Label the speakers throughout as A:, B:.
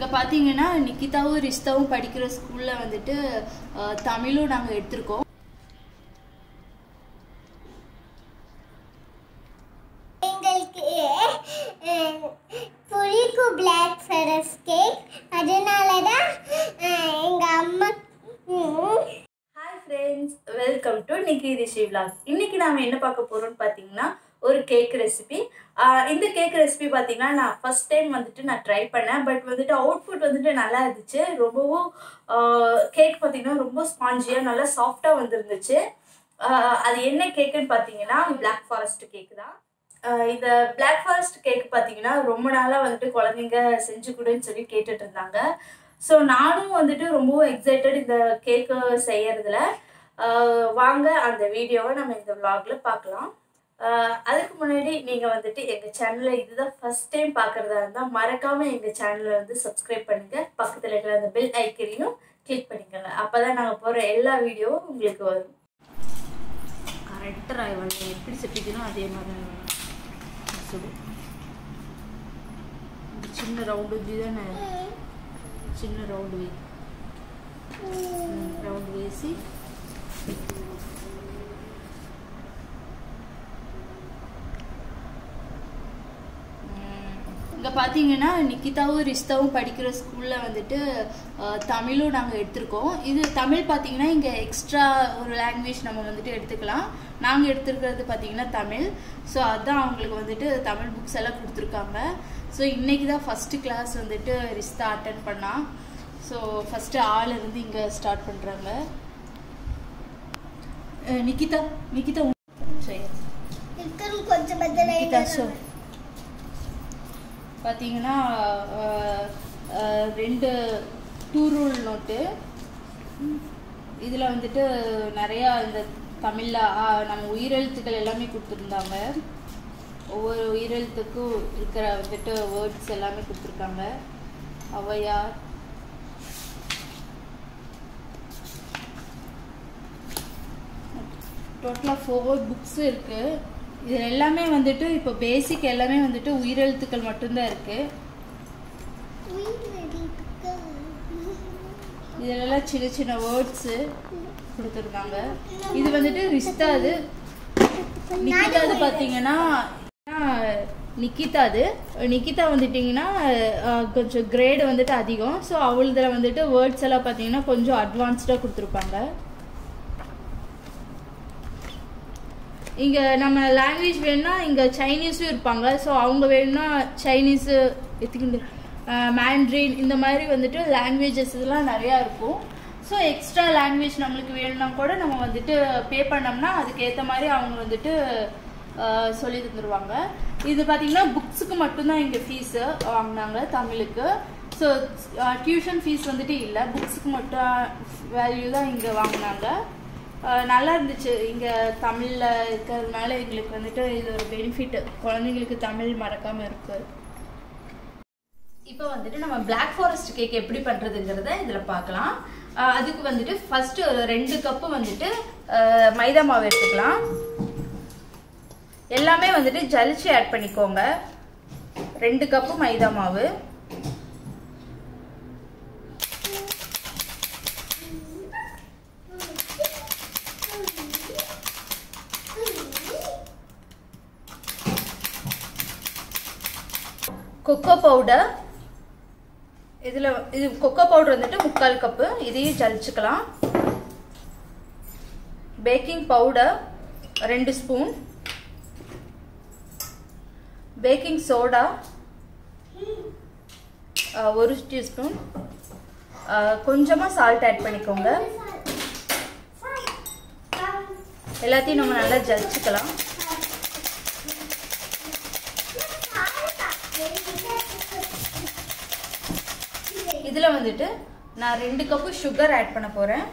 A: இங்கே பார்த்தீங்கன்னா நிக்கிதாவும் ரிஸ்தாவும் படிக்கிற ஸ்கூலில் வந்துட்டு அஹ், தமிழும் நாங்கள் எடுத்திருக்கோம்
B: எங்களுக்கு அஹ், பிடிக்கும் பிளாக் ஃபாரஸ்ட் கேக் அதனால தான் எங்கள் அம்மா ம்,
A: hi friends welcome to Nikki Rishi vlog இன்னைக்கு நாம என்ன பார்க்க போறோம்னு பார்த்தீங்கன்னா ஒரு கேக் ரெசிபி இந்த கேக் ரெசிபி பார்த்தீங்கன்னா நான் ஃபர்ஸ்ட் டைம் வந்துட்டு நான் ட்ரை பண்ணேன் பட் வந்துட்டு அவுட்புட் வந்துட்டு நல்லா இருந்துச்சு ரொம்பவும் கேக் பார்த்தீங்கன்னா ரொம்ப ஸ்பாஞ்சியாக நல்லா சாஃப்டாக வந்துருந்துச்சு ஆஹ் அது என்ன கேக்குன்னு பார்த்தீங்கன்னா பிளாக் ஃபாரஸ்ட் கேக் தான் ஆஹ் இந்த பிளாக் ஃபாரஸ்ட் கேக் பார்த்தீங்கன்னா ரொம்ப நாளாக வந்துட்டு குழந்தைங்க செஞ்சு கொடுன்னு சொல்லி கேட்டுட்டு இருந்தாங்க ஸோ நானும் வந்துட்டு ரொம்பவும் எக்ஸைட்டட் இந்த கேக்கு செய்யறதுல ஆஹ் வாங்க அந்த வீடியோவை நம்ம இந்த vlogல பார்க்கலாம் ஆஹ் அதுக்கு முன்னாடி நீங்கள் வந்துட்டு எங்கள் சேனலை இதுதான் ஃபர்ஸ்ட் டைம் பார்க்குறதா இருந்தால் மறக்காமல் எங்கள் சேனலை வந்து சப்ஸ்கிரைப் பண்ணுங்கள் பக்கத்தில் இருக்கிற அந்த பெல் ஐக்கனையும் கிளிக் பண்ணிக்கோங்க அப்போ தான் நாங்கள் போகிற எல்லா வீடியோவும் உங்களுக்கு வரும் கரெக்டாக ராய்வாள் எப்படி செப்பிக்கணும் அதே மாதிரி சுடு சின்ன ரவுண்டு வச்சு தானே చిన్న రౌండ్ వే రౌండ్ వేసి இங்கே பார்த்தீங்கன்னா நிக்கிதாவும் ரிஸ்தாவும் படிக்கிற ஸ்கூலில் வந்துட்டு அஹ், தமிழும் நாங்கள் எடுத்திருக்கோம் இது தமிழ் பார்த்தீங்கன்னா இங்கே எக்ஸ்ட்ரா ஒரு லாங்குவேஜ் நம்ம வந்துட்டு எடுத்துக்கலாம் நாங்கள் எடுத்துருக்கிறது பார்த்தீங்கன்னா தமிழ் ஸோ அதான் அவங்களுக்கு வந்துட்டு தமிழ் புக்ஸ் எல்லாம் கொடுத்துருக்காங்க ஸோ இன்னைக்கு தான் ஃபஸ்ட்டு கிளாஸ் வந்துட்டு ரிஸ்தா அட்டன் பண்ணா ஸோ ஃபஸ்ட்டு ஆள் இருந்து இங்கே ஸ்டார்ட் பண்ணுறாங்க நிக்கிதா நிக்கிதா உன்- சரி
B: இன்னும் கொஞ்சம் பதில்
A: நிக்கிதா ஷோ பார்த்தீங்கன்னா அஹ், அஹ், ரெண்டு டூ ரூல் நோட்டு இதில் வந்துட்டு நிறையா இந்த தமிழில் நம்ம உயிரெழுத்துக்கள் எல்லாமே கொடுத்துருந்தாங்க ஒவ்வொரு உயிரெழுத்துக்கும் இருக்கிற வந்துட்டு வேர்ட்ஸ் எல்லாமே கொடுத்துருக்காங்க ஔவையார் டோட்டலாக ஃபோர் புக்ஸ் இருக்குது இது எல்லாமே வந்துட்டு இப்போ பேசிக் எல்லாமே வந்துட்டு உயிரெழுத்துக்கள் மட்டும்தான் இருக்குது இதெல்லாம் சின்ன சின்ன வேர்ட்ஸு கொடுத்துருக்காங்க இது வந்துட்டு ரிஸ்தாது நிக்கிதாது பார்த்தீங்கன்னா நிக்கிதாது நிக்கிதா வந்துட்டிங்கன்னா அஹ், கொஞ்சம் கிரேடு வந்துட்டு அதிகம் ஸோ அவளதில் வந்துட்டு வேர்ட்ஸ் எல்லாம் பார்த்தீங்கன்னா கொஞ்சம் அட்வான்ஸ்டாக கொடுத்துருப்பாங்க இங்கே நம்ம லாங்குவேஜ் வேணும்னா இங்கே சைனீஸும் இருப்பாங்க ஸோ அவங்க வேணும்னா சைனீஸு எத்துக்கிண்டு மேண்ட்ரின் இந்த மாதிரி வந்துட்டு லாங்குவேஜஸ் இதெல்லாம் நிறையா இருக்கும் ஸோ எக்ஸ்ட்ரா லாங்குவேஜ் நம்மளுக்கு வேணும்னா கூட நம்ம வந்துட்டு பே பண்ணோம்னா அதுக்கேற்ற மாதிரி அவங்க வந்துட்டு அஹ், சொல்லி தந்துடுவாங்க இது பார்த்தீங்கன்னா புக்ஸுக்கு மட்டும்தான் இங்கே ஃபீஸு வாங்கினாங்க தமிழுக்கு ஸோ டியூஷன் ஃபீஸ் வந்துட்டு இல்லை புக்ஸுக்கு மட்டும் வேல்யூ தான் இங்கே வாங்கினாங்க அஹ் நல்லா இருந்துச்சு இங்கே தமிழில் இருக்கிறதுனால எங்களுக்கு வந்துட்டு இது ஒரு பெனிஃபிட் குழந்தைங்களுக்கு தமிழ் மறக்காமல் இருக்கு இப்போ வந்துட்டு நம்ம பிளாக் ஃபாரஸ்ட் கேக் எப்படி பண்ணுறதுங்கிறத இதில் பார்க்கலாம் அஹ் அதுக்கு வந்துட்டு ஃபஸ்ட்டு ஒரு ரெண்டு கப்பு வந்துட்டு அஹ் மைதா மாவு எடுத்துக்கலாம் எல்லாமே வந்துட்டு ஜலிச்சு ஆட் பண்ணிக்கோங்க ரெண்டு கப்பு மைதா மாவு கொக்கோ பவுடர் இதில் இது கொக்கோ பவுடர் வந்துட்டு முக்கால் கப்பு இதையும் ஜலிச்சுக்கலாம் பேக்கிங் பவுடர் ரெண்டு ஸ்பூன் பேக்கிங் சோடா ஒரு டீஸ்பூன் கொஞ்சமாக சால்ட் ஆட் பண்ணிக்கோங்க எல்லாத்தையும் நம்ம நல்லா ஜலிச்சுக்கலாம் இதில் வந்துட்டு நான் ரெண்டு கப்பு சுகர் ஆட் பண்ண போகிறேன்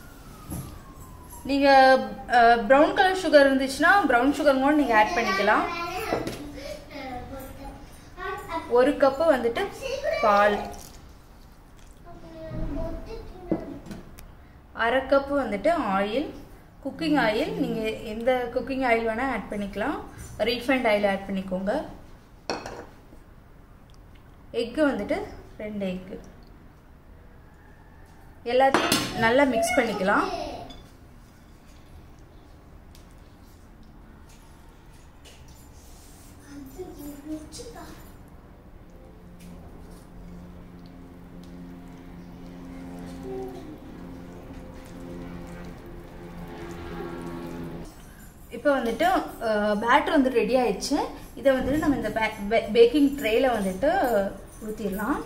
A: நீங்கள் ப்ரௌன் கலர் சுகர் இருந்துச்சுன்னா ப்ரௌன் சுகர் கூட நீங்கள் ஆட் பண்ணிக்கலாம் ஒரு கப்பு வந்துட்டு பால் அரை கப்பு வந்துட்டு ஆயில் குக்கிங் ஆயில் நீங்கள் எந்த குக்கிங் ஆயில் வேணால் ஆட் பண்ணிக்கலாம் ரீஃபைண்ட் ஆயில் ஆட் பண்ணிக்கோங்க எக்கு வந்துட்டு ரெண்டு எக்கு எல்லாத்தையும் நல்லா மிக்ஸ் பண்ணிக்கலாம் இப்போ வந்துட்டு பேட்டர் வந்து ரெடி ஆயிடுச்சு இதை வந்துட்டு நம்ம இந்த பேக்கிங் ட்ரேயில் வந்துட்டு ஊற்றிடலாம்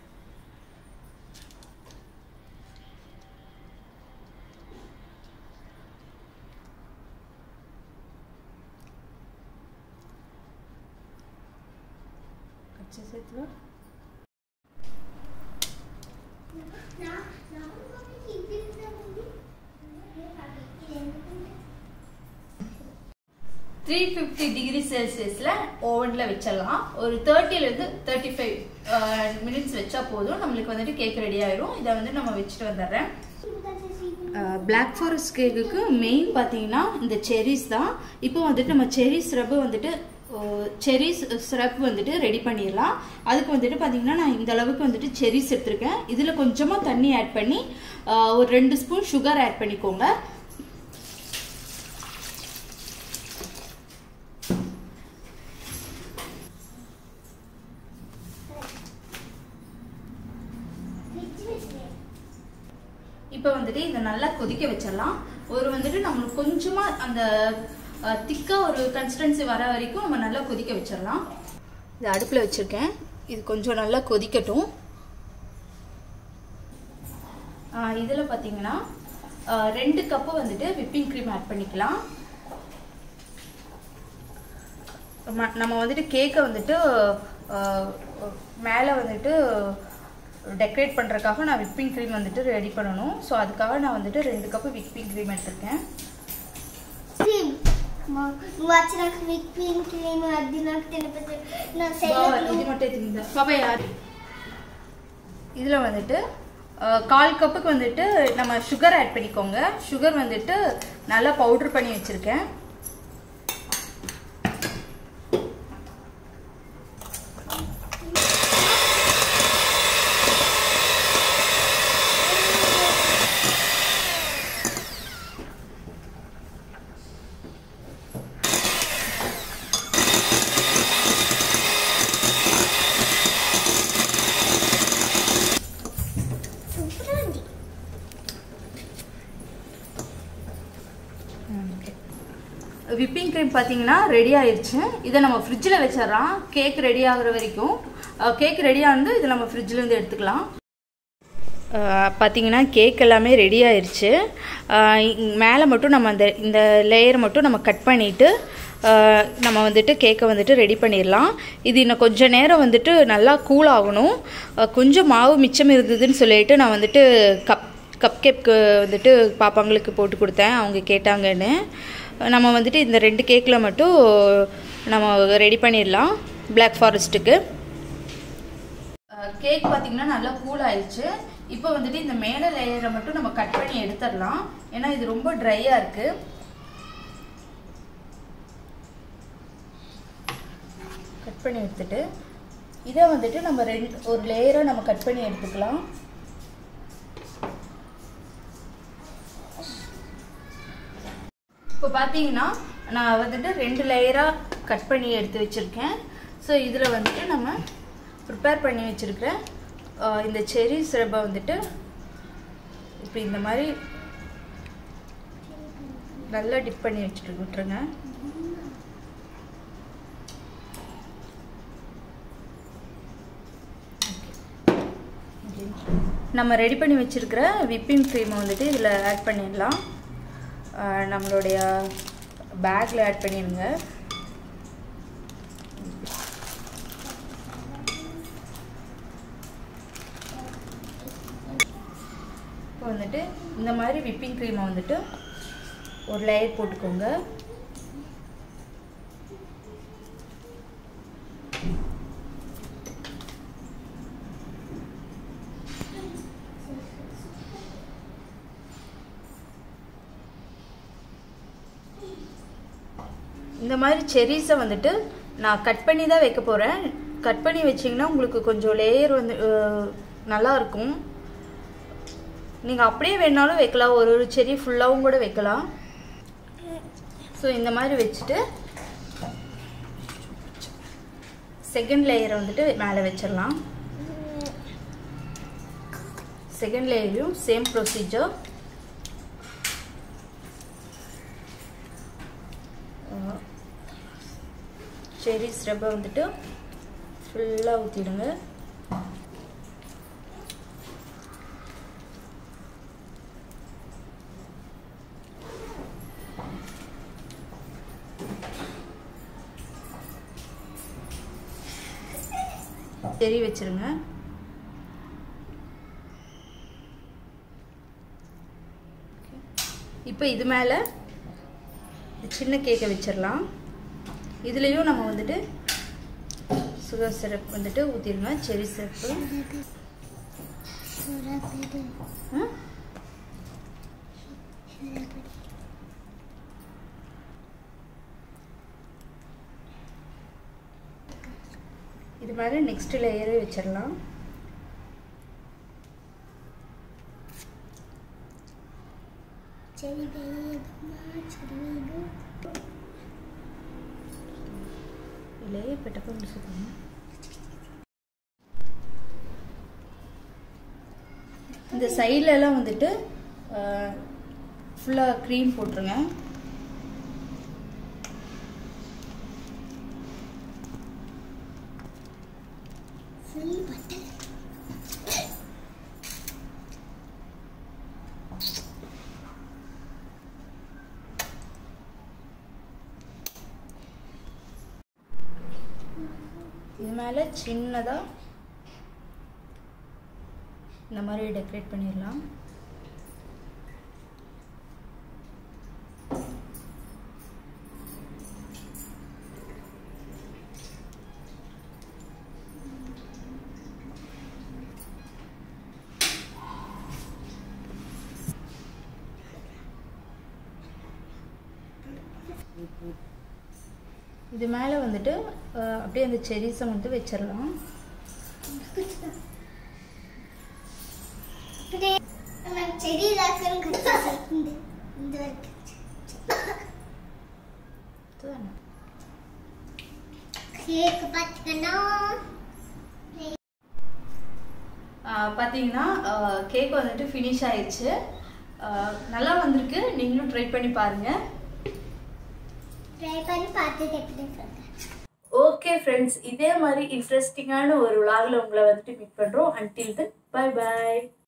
A: பச்சை சேர்த்துல த்ரீ ஃபிஃப்டி டிகிரி செல்சியஸில் ஓவனில் வச்சிடலாம் ஒரு தேர்ட்டிலேருந்து தேர்ட்டி ஃபைவ் மினிட்ஸ் வச்சா போதும் நம்மளுக்கு வந்துட்டு கேக் ரெடி ஆயிரும் இதை வந்து நம்ம வச்சுட்டு வந்துடுறேன் பிளாக் ஃபாரஸ்ட் கேக்குக்கு மெயின் பார்த்தீங்கன்னா இந்த செரிஸ் தான் இப்போ வந்துட்டு நம்ம செரி ஸ்ரப்பு வந்துட்டு செரிஸ் ஸ்ரப் வந்துட்டு ரெடி பண்ணிடலாம் அதுக்கு வந்துட்டு பார்த்தீங்கன்னா நான் இந்த அளவுக்கு வந்துட்டு செரிஸ் எடுத்திருக்கேன் இதில் கொஞ்சமாக தண்ணி ஆட் பண்ணி அஹ், ஒரு ரெண்டு ஸ்பூன் சுகர் ஆட் பண்ணிக்கோங்க இப்போ வந்துட்டு இதை நல்லா கொதிக்க வச்சிடலாம் ஒரு வந்துட்டு நம்மளுக்கு கொஞ்சமாக அந்த திக்காக ஒரு கன்சிஸ்டன்சி வர வரைக்கும் நம்ம நல்லா கொதிக்க வச்சிடலாம் இது அடுப்பில் வச்சுருக்கேன் இது கொஞ்சம் நல்லா கொதிக்கட்டும் இதில் பார்த்தீங்கன்னா ஆஹ் ரெண்டு கப்பு வந்துட்டு விப்பிங் க்ரீம் ஆட் பண்ணிக்கலாம் ம- நம்ம வந்துட்டு கேக்கை வந்துட்டு மேலே வந்துட்டு டெக்கரேட் பண்ணுறதுக்காக நான் விப்பிங் க்ரீம் வந்துட்டு ரெடி பண்ணணும் ஸோ அதுக்காக நான் வந்துட்டு ரெண்டு கப்பு விப்பிங் க்ரீம் எடுத்திருக்கேன்
B: క్రీమ్ నువ్వు వచ్చినాక విప్పింగ్ క్రీమ్ అది నాకు తినిపిస్తే నా
A: பாவா,
B: సైడ్
A: இது மட்டும் எடுத்துக்கிங்க பாப்பா யார் இதில் வந்துட்டு அஹ், கால் கப்புக்கு வந்துட்டு நம்ம சுகர் ஆட் பண்ணிக்கோங்க சுகர் வந்துட்டு நல்லா பவுடர் பண்ணி வச்சுருக்கேன்
B: సూపర్ ఉంది
A: விப்பிங் க்ரீம் பார்த்தீங்கன்னா ரெடி ஆயிடுச்சு இதை நம்ம ஃப்ரிட்ஜில் வச்சிடலாம் கேக் ரெடி ஆகுற வரைக்கும் கேக் ரெடி ஆனது இதை நம்ம ஃப்ரிட்ஜில் இருந்து எடுத்துக்கலாம் பார்த்தீங்கன்னா கேக் எல்லாமே ரெடி ஆயிடுச்சு மேலே மட்டும் நம்ம அந்த இந்த லேயர் மட்டும் நம்ம கட் பண்ணிவிட்டு நம்ம வந்துட்டு கேக்கை வந்துட்டு ரெடி பண்ணிடலாம் இது இன்னும் கொஞ்சம் நேரம் வந்துட்டு நல்லா கூல் ஆகணும் அஹ், கொஞ்சம் மாவு மிச்சம் இருந்ததுன்னு சொல்லிட்டு நான் வந்துட்டு கப் கப் கேக்கு வந்துட்டு பாப்பாங்களுக்கு போட்டு கொடுத்தேன் அவங்க கேட்டாங்கன்னு நம்ம வந்துட்டு இந்த ரெண்டு கேக்கில் மட்டும் நம்ம ரெடி பண்ணிடலாம் பிளாக் ஃபாரஸ்ட்டுக்கு கேக் பார்த்தீங்கன்னா நல்லா கூல் ஆயிடுச்சு இப்போ வந்துட்டு இந்த மேலே லேயரை மட்டும் நம்ம கட் பண்ணி எடுத்துடலாம் ஏன்னா இது ரொம்ப ட்ரையாக இருக்கு கட் பண்ணி எடுத்துட்டு இதை வந்துட்டு நம்ம ரெண்டு ஒரு லேயராக நம்ம கட் பண்ணி எடுத்துக்கலாம் இப்போ பார்த்தீங்கன்னா நான் வந்துட்டு ரெண்டு லேயராக கட் பண்ணி எடுத்து வச்சுருக்கேன் ஸோ இதில் வந்துட்டு நம்ம ப்ரிப்பேர் பண்ணி வச்சுருக்கிற இந்த செரி சிரப்பை வந்துட்டு இப்படி இந்த மாதிரி நல்லா டிப் பண்ணி வச்சுட்டு விட்டுருங்க நம்ம ரெடி பண்ணி வச்சுருக்கிற விப்பிங் க்ரீமை வந்துட்டு இதில் ஆட் பண்ணிடலாம் ஆஹ் நம்மளுடைய பேக்கில் ஆட் பண்ணிடுங்க இப்போ வந்துட்டு இந்த மாதிரி விப்பிங் க்ரீமை வந்துட்டு ஒரு லேயர் போட்டுக்கோங்க இந்த மாதிரி செரிஸை வந்துட்டு நான் கட் பண்ணி தான் வைக்க போகிறேன் கட் பண்ணி வச்சிங்கன்னா உங்களுக்கு கொஞ்சம் லேயர் வந்து அஹ், நல்லா இருக்கும் நீங்கள் அப்படியே வேணாலும் வைக்கலாம் ஒரு ஒரு செடி ஃபுல்லாகவும் கூட வைக்கலாம் ஸோ இந்த மாதிரி வச்சுட்டு செகண்ட் லேயரை வந்துட்டு மேலே வச்சிடலாம் செகண்ட் லேயரையும் சேம் ப்ரொசீஜர் செரி ஸ்ரப்பை வந்துட்டு ஃபுல்லாக ஊற்றிடுங்க செரி வச்சிருங்க இப்போ இது மேலே சின்ன கேக்கை வச்சிடலாம் இதுலேயும் நம்ம வந்துட்டு சுகர் சிரப் வந்துட்டு ஊற்றிடுங்க செரி சிரப்பு ஆ இது மேலே நெக்ஸ்ட் லேயரே வச்சிடலாம்
B: சரி வேகமா சரி வேகம்
A: லேயர் பெட்டப்போ சொல்லுங்க இந்த சைடுல எல்லாம் வந்துட்டு ஃபுல்லாக க்ரீம் போட்டுருங்க
B: ஃபுல் பட்டர்
A: இது மேலே சின்னதாக இந்த மாதிரி டெக்கரேட் பண்ணிடலாம் இது மேலே வந்துட்டு அஹ், அப்படியே அந்த செரிஸை வந்து வச்சிடலாம்
B: நான் செடி இதாக்கணும் கற்றுச்சு இந்த இந்த வரைக்கும்
A: இதுதானே?
B: கேக் பார்த்தீங்கன்னா
A: ஆஹ் பார்த்தீங்கன்னா கேக் வந்துட்டு ஃபினிஷ் ஆயிடுச்சு ஆஹ் நல்லா வந்திருக்கு நீங்களும் ட்ரை பண்ணி பாருங்கள்
B: ட்ரை பண்ணி பார்த்துட்டு எப்படி சொல்கிறேன்
A: ஓகே ஃப்ரெண்ட்ஸ் இதே மாதிரி இன்ட்ரெஸ்டிங்கான ஒரு விலாகில் உங்களை வந்துட்டு மீட் பண்ணுறோம் அன்டில் தென் பை பாய்